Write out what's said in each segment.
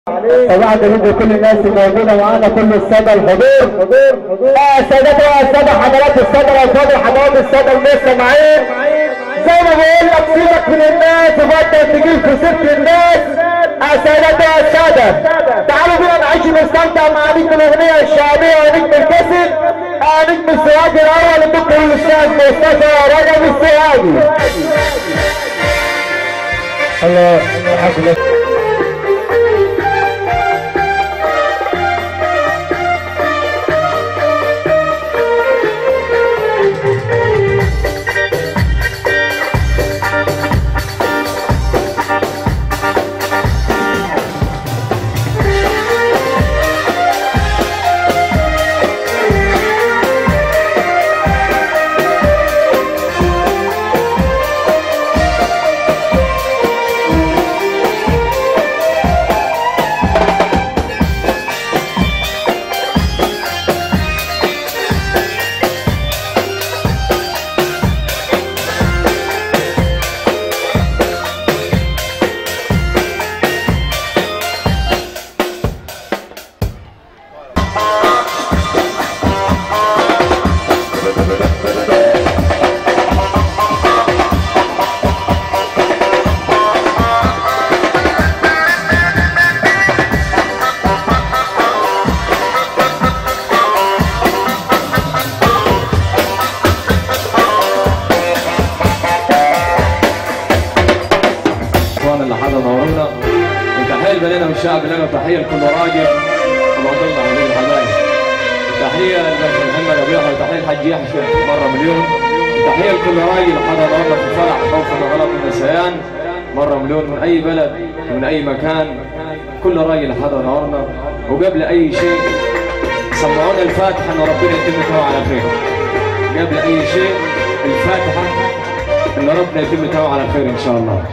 وبعد منه كل الناس الموجودة معانا كل السادة الحضور اه سادتي والسادة حضرات السادة والفاضل حضرات السادة المستمعين زي ما بقول لك سيبك من الناس وبطل تجيب في سيرة الناس اه سادتي والسادة تعالوا بينا نعيش ونستمتع مع نجم الأغنية الشعبية ونجم الكاسل اه نجم السواقي الأول الدكتور الأستاذ مصطفى رجب السواقي الله حفظك اخوان اللي حضروا نورونا وتحيه لبنينا والشعب لنا تحيه لكل راجل الله يضل عليه الحبايب تحيه للباشا محمد ابو يحيى وتحيه للحاج يحيى مره مليون تحيه لكل راجل حضر نورنا في الفرح خوف من غلط النسيان مره مليون من اي بلد ومن اي مكان كل راجل حضر نورنا وقبل اي شيء سمعونا الفاتحه ان ربنا يتم على خير قبل اي شيء الفاتحه ان ربنا يتم على خير ان شاء الله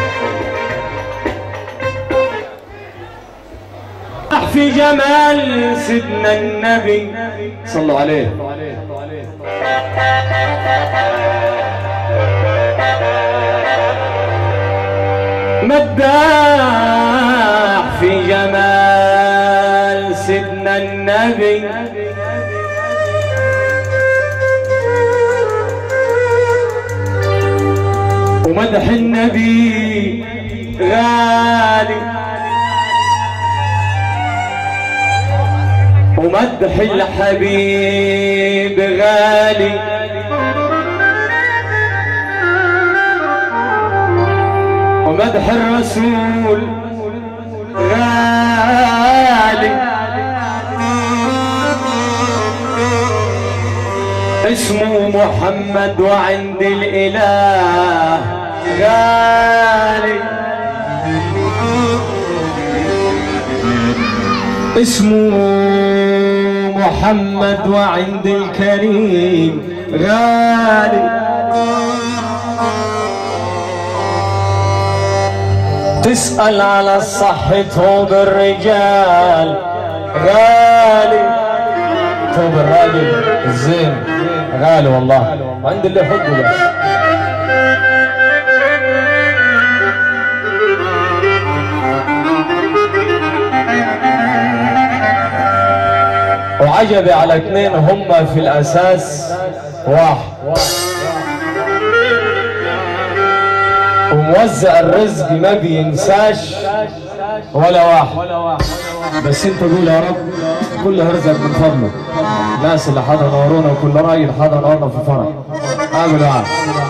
في جمال سيدنا النبي صلوا عليه مداح في جمال سيدنا النبي ومدح النبي غالي ومدح الحبيب غالي ومدح الرسول غالي اسمه محمد وعند الإله غالي اسمه محمد وعند الكريم غالي تسأل على الصح توب الرجال غالي توب الراجل الزين غالي والله عند اللي يحبه بس وعجبي على اثنين هم في الاساس واحد وموزع الرزق ما بينساش ولا واحد بس انت قول يا رب كل رزق من فضلك الناس اللي حضر نورونا وكل راجل حضر نورنا في فرح امين وعام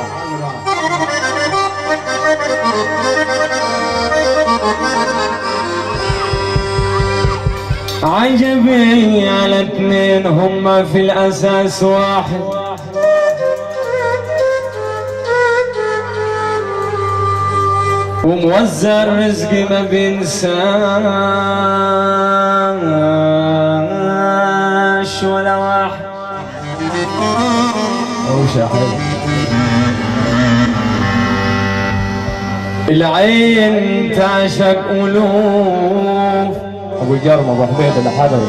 عجبي على اثنين هم في الاساس واحد وموزع الرزق ما بينساش ولا واحد وش يا حلو العين تعشق ألوف أبو جرم أبو حميد اللي حضره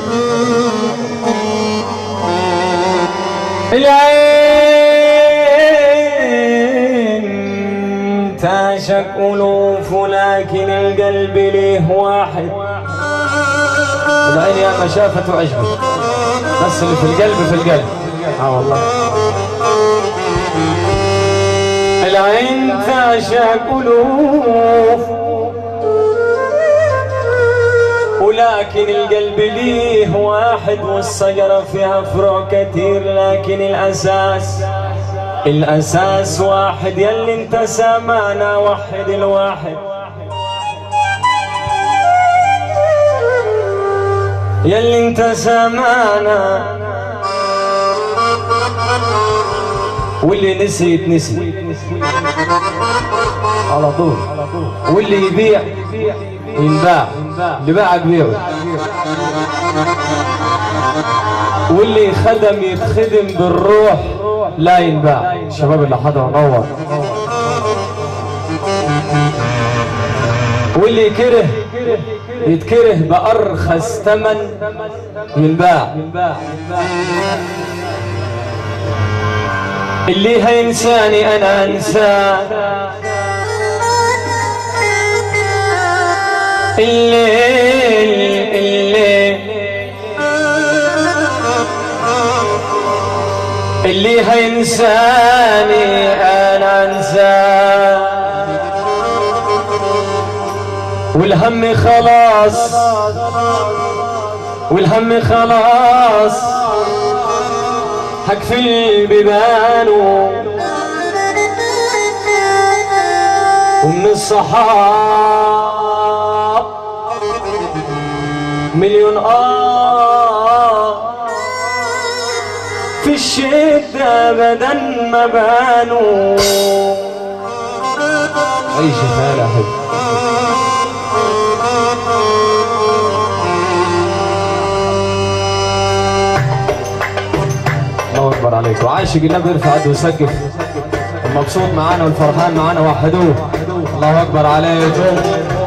العين تعشق ألوف لكن القلب ليه واحد العين يا ما شافت وعجبت بس اللي في القلب في القلب اه والله العين تعشق ألوف ولكن القلب ليه واحد والشجرة فيها فروع كتير لكن الأساس الأساس واحد يلي انت سامعنا وحد الواحد يلي انت سامعنا واللي نسي يتنسي على طول واللي يبيع ينباع اللي باعك بيعه واللي خدم يتخدم بالروح لا ينباع الشباب اللي حضروا نور واللي كره يتكره بأرخص ثمن ينباع اللي هينساني انا انساه الليل الليل اللي هينساني انا انساه والهم خلاص والهم خلاص حقفل ببانه ومن الصحاب مليون آه في الشدة أبدا ما بانوا عيش حال أحب الله أكبر عليك وعاشق النبي يرفع يده ويسقف المبسوط معانا والفرحان معانا وحدوه الله أكبر عليكم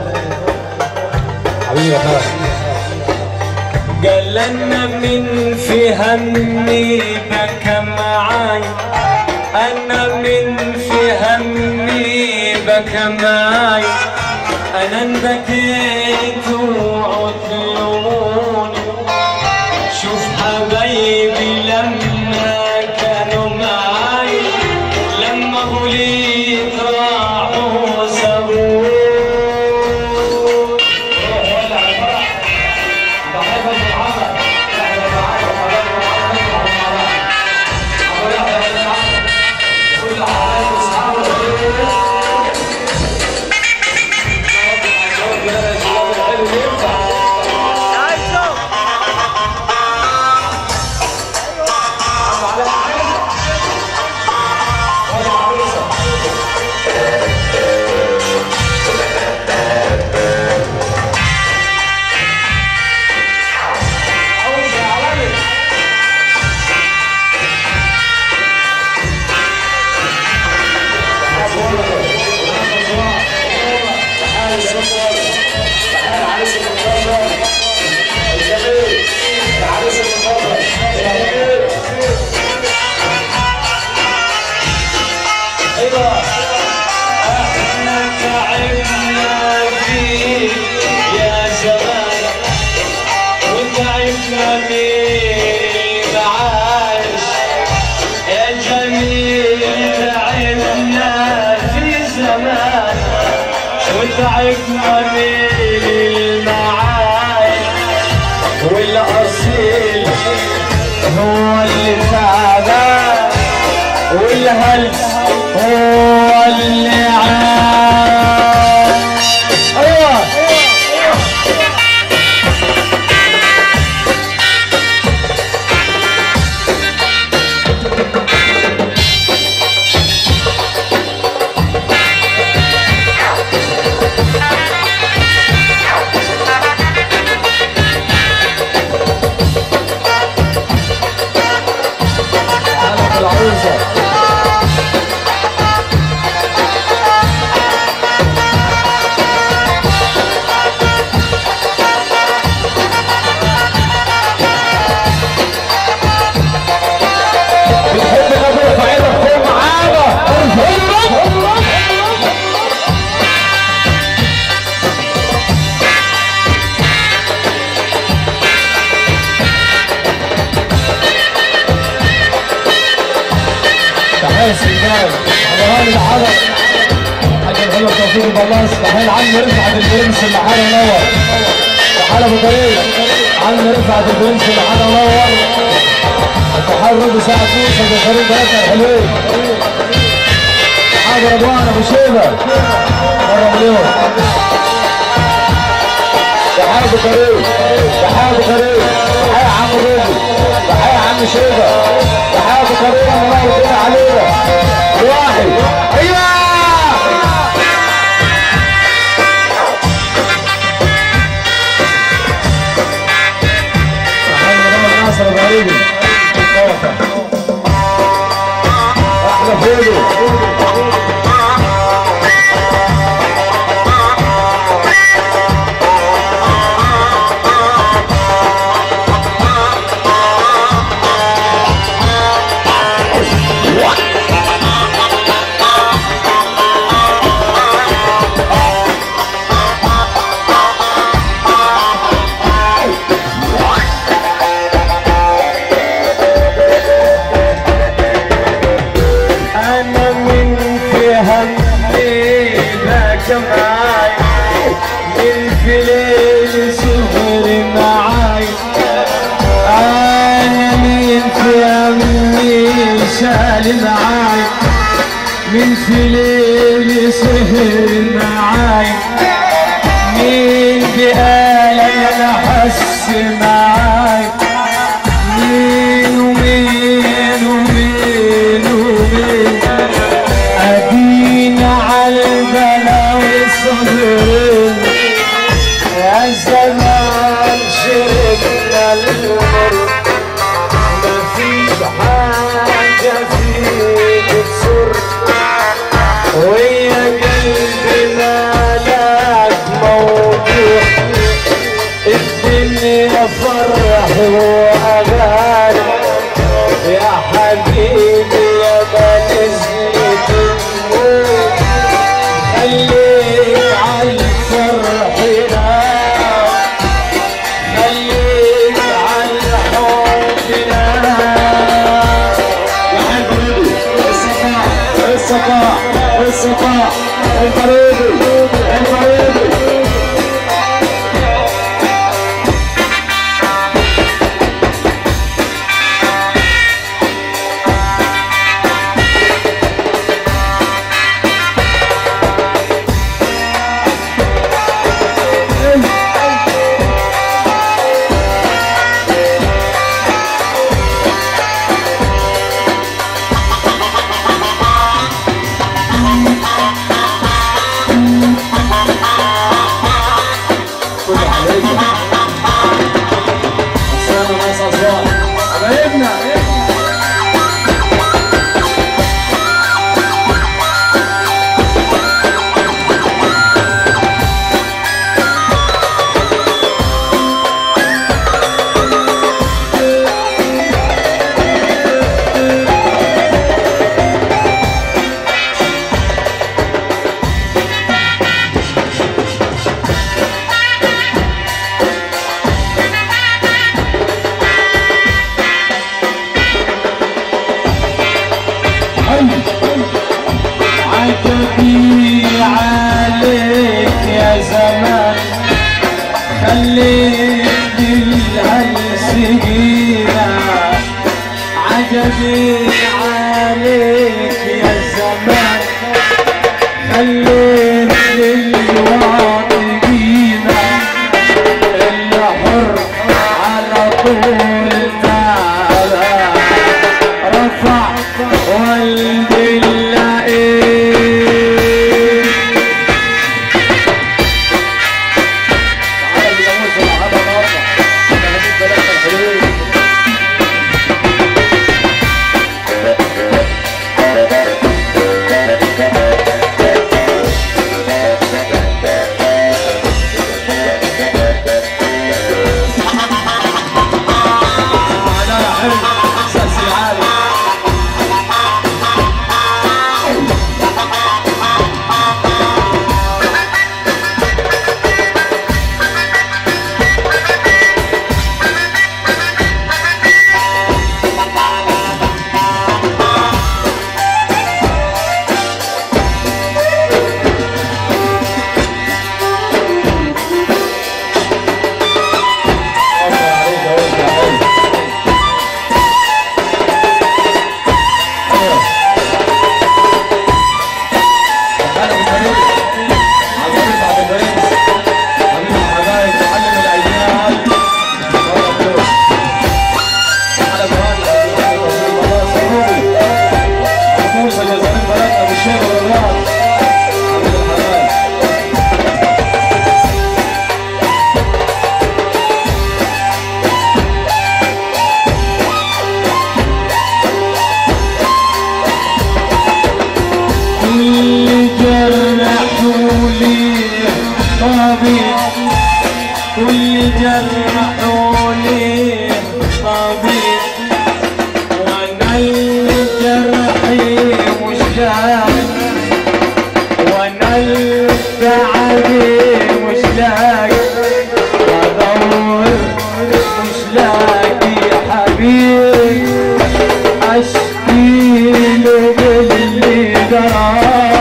حبيبي يا خالد قال لنا من في همي بكى معاي انا من في همي بكى معاي انا انبكيت وعطلوني شوف حبايبي لما كانوا معاي لما غليت راحوا سابوني احنا تعبنا فيك يا زمان وتعبنا من معاش يا جميل تعبنا في زمان وتعبنا من المعاش والاصيل هو اللي تعبان والهلس هو اللي عاد ايوه حالة العروسة الناس الجاي حضران الحضر حاج الحلو توفيق البلاص تحية عم رفعت البرنس اللي حاله نور تحية ابو طريق عم رفعت البرنس اللي حاله نور التحية رد ساعة موسى بالفريق ثلاثة الحلوين تحية رضوان ابو شيبة مرة مليون تحية ابو طريق تحية ابو طريق تحية عم روبي تحية عم شيبة تحية ابو طريق الله يطول علينا واحد ايوه محمد ناصر غريبي احلى فيديو انا من في همي ذاك معاي من في ليل سهر معاي انا من في همي شال معاي من في ليل سهر معاي مين بآية انا حس معاي مين ومين ومين ومين أدينا على البلاوي صبرين يا زمان شربنا المر مفيش حاجة فيك تسر ويا قلبي مالك موضوع الدنيا فرح واغاني يا حبيبي يا ما نزلت النور خليك عالفرح نام خليك عالحب نام يا حبيبي الصباح الصباح الصباح القريبي القريبي عجبي عليك يا زمان خليت الهلسجينا عجبي عليك يا زمان خليت الواطنين الحر على طول تعالى رفع والدي اللئيم بدور مش لاقي حبيب اشكي له باللي جرالي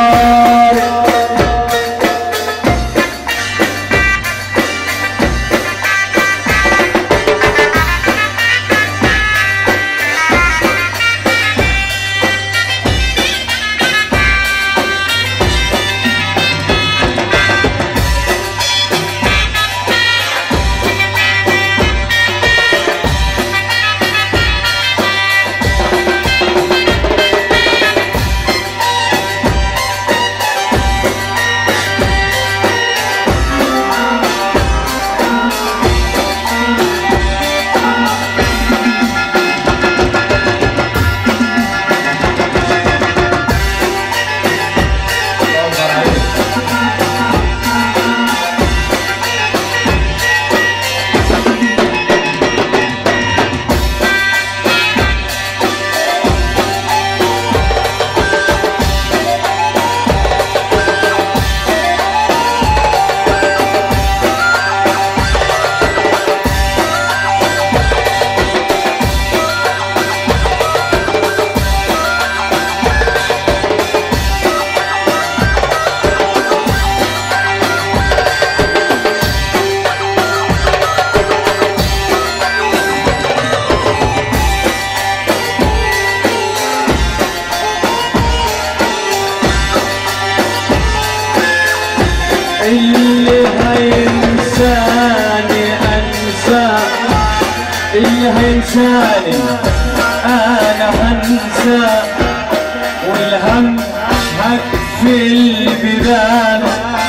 اللي هينساني انسى اللي هينساني انا هنسى والهم هكفي البيبان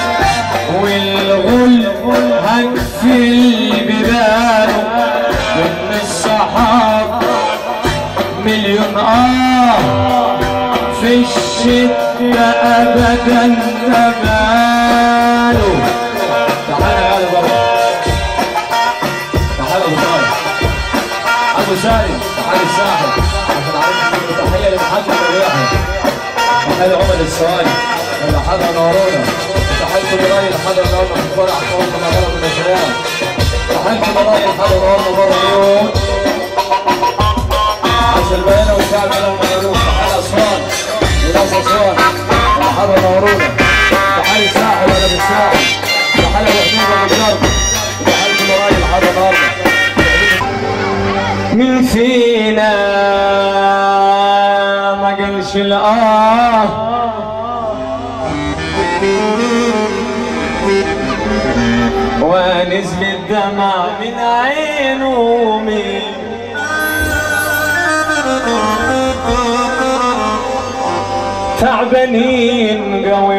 والغل هكفي البيبان ومن الصحاب مليون اه في الشدة أبدا تبالوا تعال يا غالي بابا تعال أبو طارق أبو سالم تعال الساحل عشان عارف تحية لمحمد الرياحي تحية لعمر السوالي اللي حضر نورونا تحية كل راي اللي حضر نورونا في الفرع فوق ما غلط من الشباب تحية كل راي اللي حضر نورونا بره اليوم عشان البيانة والشعب لهم مجنون تحية أسوان وناس أسوان اللي حضر نورونا تحية ساحل ولا بالساحل تحية أبو حميد أبو الجرب تحية كل راي اللي حضر نورونا من فينا ما قالش الآه ونزل الدمع من عينه من تعبانين قوي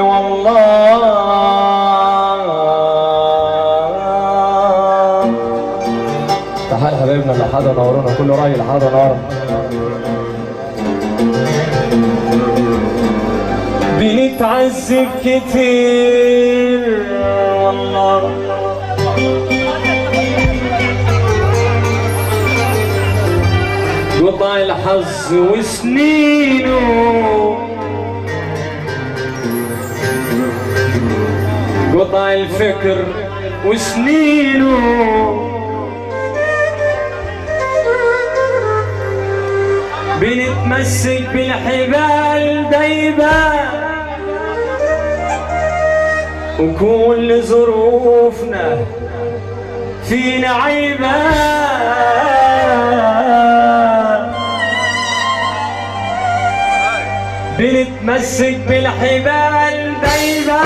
والله تحية حبايبنا اللي حضر نورونا كل راي اللي حضر نورونا بنتعذب كتير والله قطع الحظ وسنينه قطع الفكر وسنينه بنتمسك بالحبال دايما وكل ظروفنا فينا عيبة بنتمسك بالحبال دايما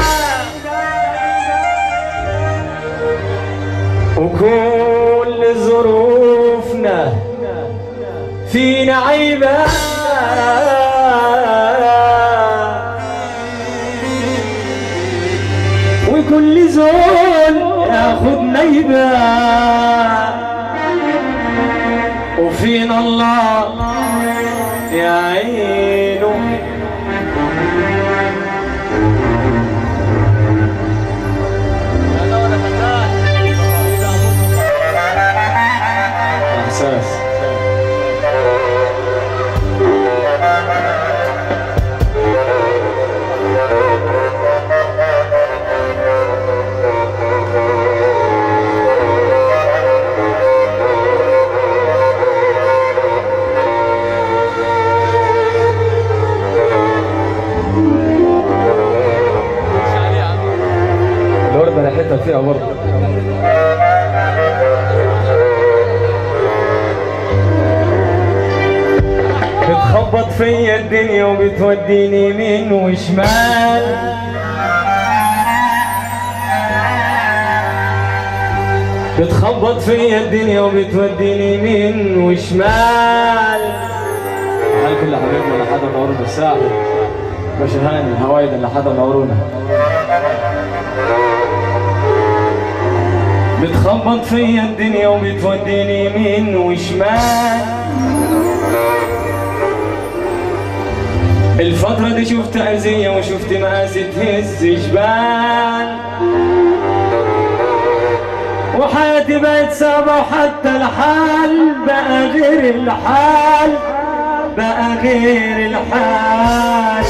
وكل ظروفنا فينا عيبة وكل زول ياخد نيبة وفينا الله يعينه احساس فيا الدنيا وبتوديني يمين وشمال بتخبط فيا الدنيا وبتوديني يمين وشمال هل كل حبيبنا اللي حدا نورونا الساحل باشا هاني الهوايد اللي حدا نورونا بتخبط فيا الدنيا وبتوديني يمين وشمال الفترة دي شفت أذية وشفت مقاسي تهز جبال وحياتي بقت صعبة وحتى الحال بقى غير الحال بقى غير الحال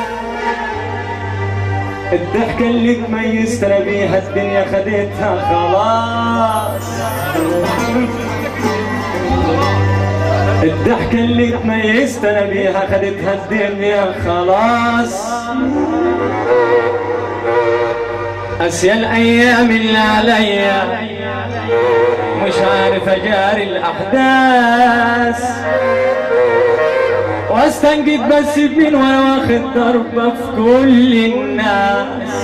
الضحكة اللي تميزتنا بيها الدنيا خدتها خلاص الضحكة اللي تميزتنا بيها خدتها الدنيا خلاص أسيا الأيام اللي عليا مش عارف أجاري الأحداث واستنجد بس بمين وانا واخد ضربة في كل الناس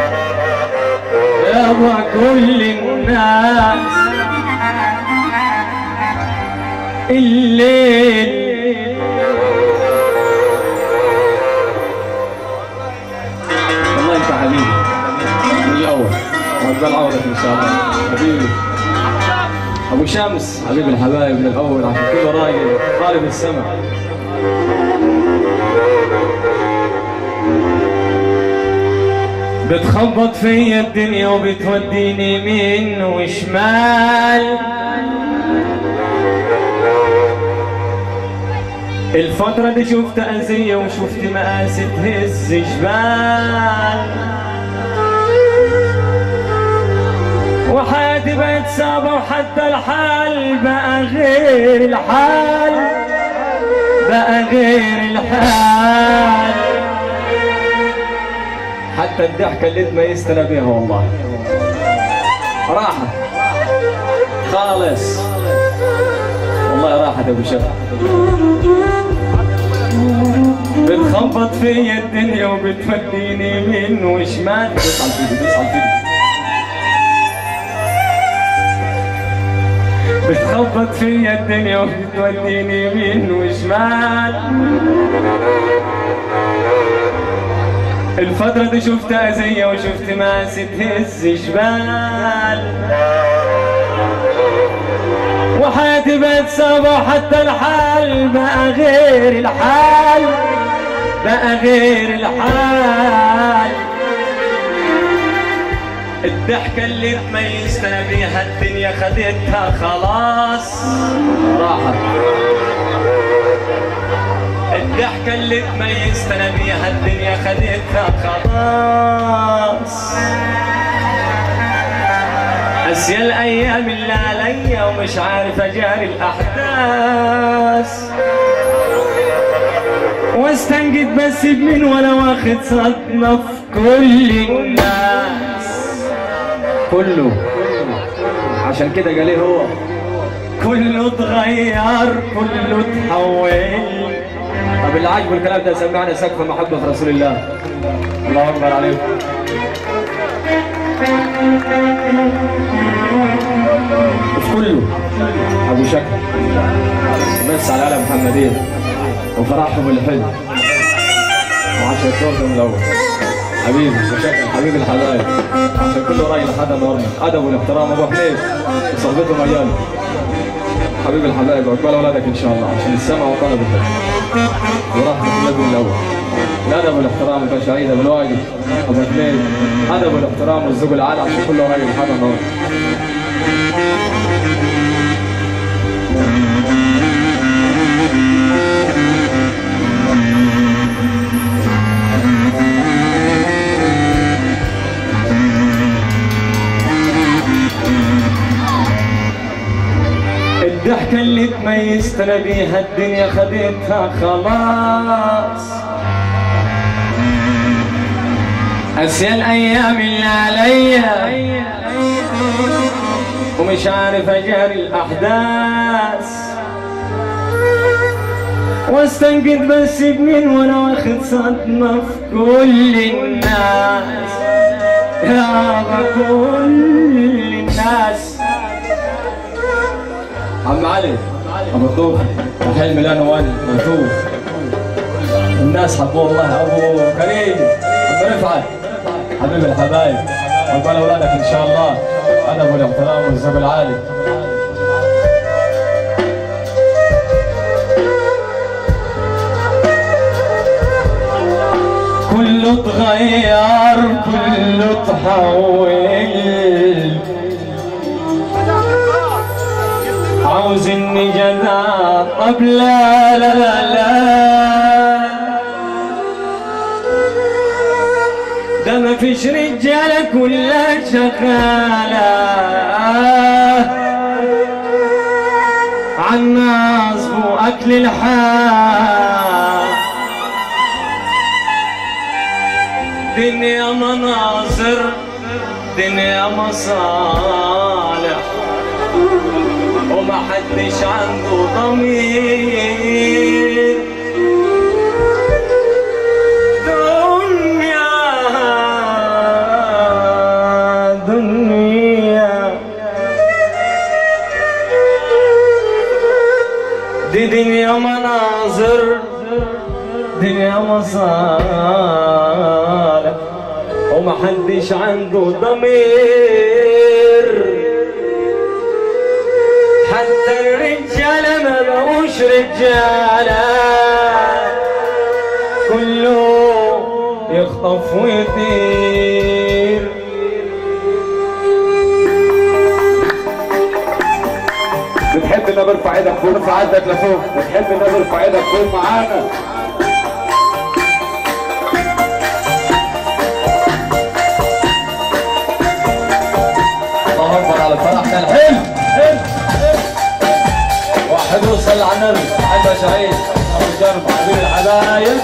يابا كل الناس الليل والله انت حبيبي من الاول وعقبال عوضك ان شاء الله حبيبي ابو شمس حبيب الحبايب من الاول عشان كله راجل طالب السمع بتخبط فيا الدنيا وبتوديني يمين وشمال الفترة دي شفت أذية وشفت مقاسي تهز جبال وحياتي بقت صعبة وحتى الحال بقى غير الحال بقى غير الحال حتى الضحكة اللي تميزتنا بيها والله راحة خالص والله راحت ابو شفا بتخبط فيا الدنيا وبتوديني يمين وشمال دوس على الفيديو دوس على الفيديو بتخبط فيا الدنيا وبتوديني يمين وشمال الفترة دي شفت أذية وشفت ماسة تهز جبال وحياتي بقت صعبة وحتى الحال بقى غير الحال بقى غير الحال الضحكة اللي تميزتنا بيها الدنيا خدتها خلاص راحت الضحكة اللي تميزتنا بيها الدنيا خدتها خلاص أسيا الأيام اللي عليا ومش عارف أجاري الأحداث واستنجد بس بمين ولا واخد صدمة في كل الناس كله عشان كده قال ايه هو كله اتغير كله اتحول طب اللي عاجبه الكلام ده سمعنا سقف المحبة في رسول الله الله اكبر عليكم وفي كله ابو شكر بس على العالم محمدين وفرحهم بالحلم وعشان الدور من الاول حبيبي وشكر حبيب الحبايب عشان كله راجل حدا نورنا ادب والاحترام ابو حنين وصحبته مجال حبيب الحبايب عقبال اولادك ان شاء الله عشان السمع وطلب الحلم ورحمة النبي من الأول الأدب والاحترام وكان عيدة بالواجب أبو اثنين أدب والاحترام والذوق العالي عشان كله راجل حدا نور الضحكة اللي تميزتنا بيها الدنيا خدتها خلاص أسيا الأيام اللي عليا ومش عارف أجاري الأحداث واستنقد بس بمين وانا واخد صدمة في كل الناس يا كل الناس عم علي ابو الطوف تحيه ميلان وان ملتوف الناس حبوه والله ابو كريم ابو رفعت حبيب الحبايب عقبال اولادك ان شاء الله انا ابو الاحترام والزب العالي كله اتغير كله اتحول عاوز اني جدع طب لا لا لا لا ده ما فيش رجاله كلها شغاله عالناس واكل الحال دنيا مناظر دنيا مصالح وما حدش عنده ضمير دنيا دنيا دي دنيا مناظر دنيا مصالح وما حدش عنده ضمير حتى الرجالة ما بقوش رجالة كله يخطف ويطير بتحب النبي ارفع ايدك فوق ارفع ايدك لفوق بتحب النبي ارفع ايدك فوق معانا الله اكبر على الفرح كان حلو واحد وصل على النبي حبه شهيد ابو جرب حبيب الحبايب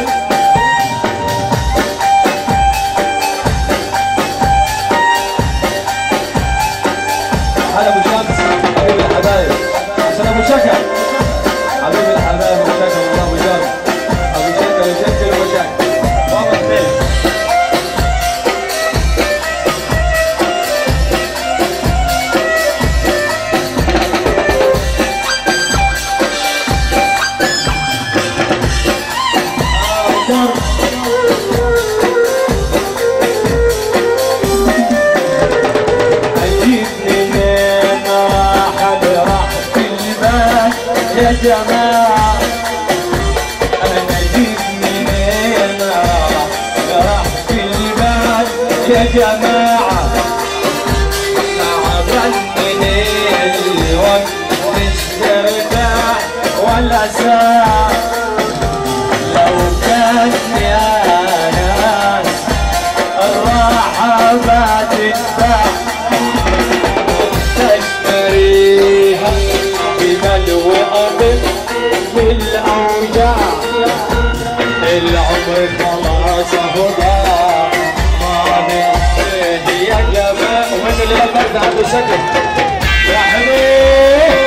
هلا ابو شمس حبيب الحبايب عشان ابو شكر حبيب الحبايب ابو شكر والله ابو جرب ابو شكر يشكر ابو شكر بابا الخير أجيب منين واحد راح في البال يا جماعة أنا أجيب منين واحد راح في البال يا جماعة تعبان من الوقت مش مرتاح ولا ساعة لو كان يا ناس الراحة ما تتباع تشتريها بمال وأمر بالأوجاع العمر خلاص أهو ضاع ما ننتهي يا جماعة ومن اللي برد عنده سكت يا حلو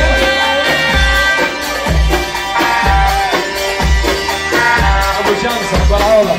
ابو شمس اكبر عوضه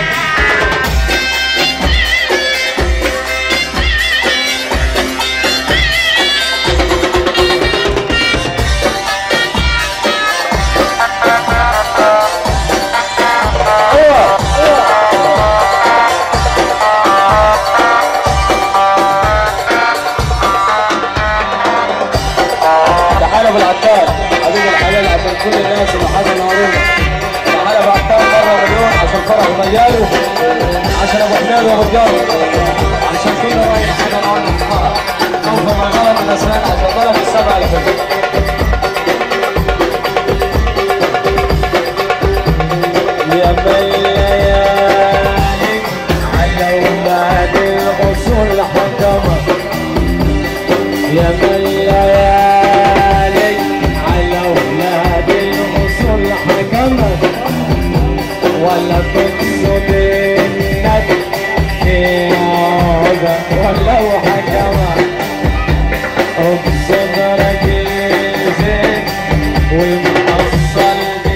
تعالى ابو العتال حبيب الحلال عشان كل الناس اللي حضروا نورونا تعالى ابو عتال مره مليون عشان فرح مياله عشان ابو حميد وابو الجار عشان كده رايح حاجه نقعد نتحقق نوفى ما غلط النسان عشان ضرب السبع اللي فاتت يا مليالي على ولاد الغصون حكمت يا مليالي على ولاد الغصون حكمت ولا تقصد انك تيابا ولو حكمت بصدرك الزين والمحصل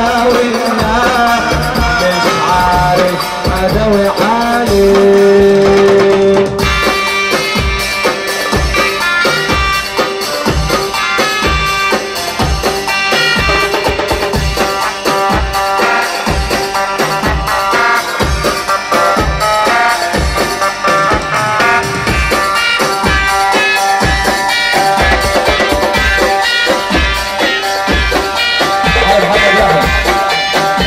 والناس مش عارف اداوي حالي على محمد يحيى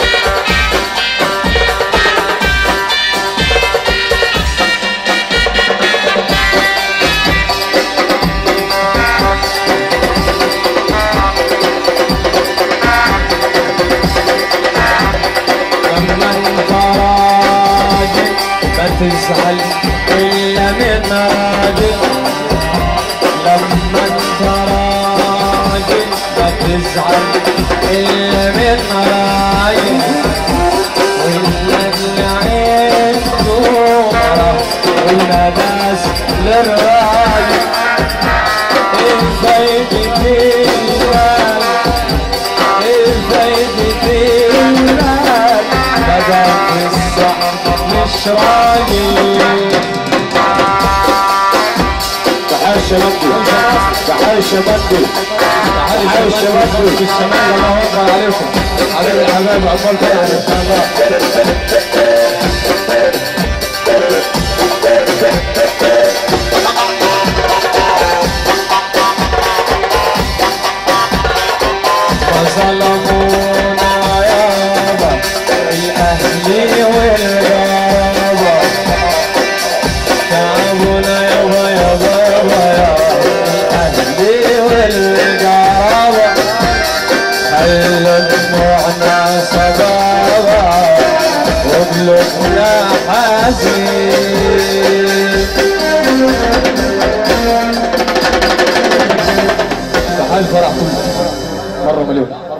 لما انت راجل ما تزعل الا من راجل لما انت راجل ما تزعل الا من راجل ولا العين نورة ولا ناس للراجل ازاي بتلوان ازاي بتلوان بدا الصح مش راجل تعال شباب تعال شباب تعال شباب في الشمال الله اكبر عليكم حبايبي الحبايب اطفال تاني ان شاء الله وظلمونا يابا الاهلي والغابة تعبونا يابا يا بابا يا الاهلي والغابة خلوا دموعنا صبابة وقلوبنا حزين تعال فرح كله مره مليون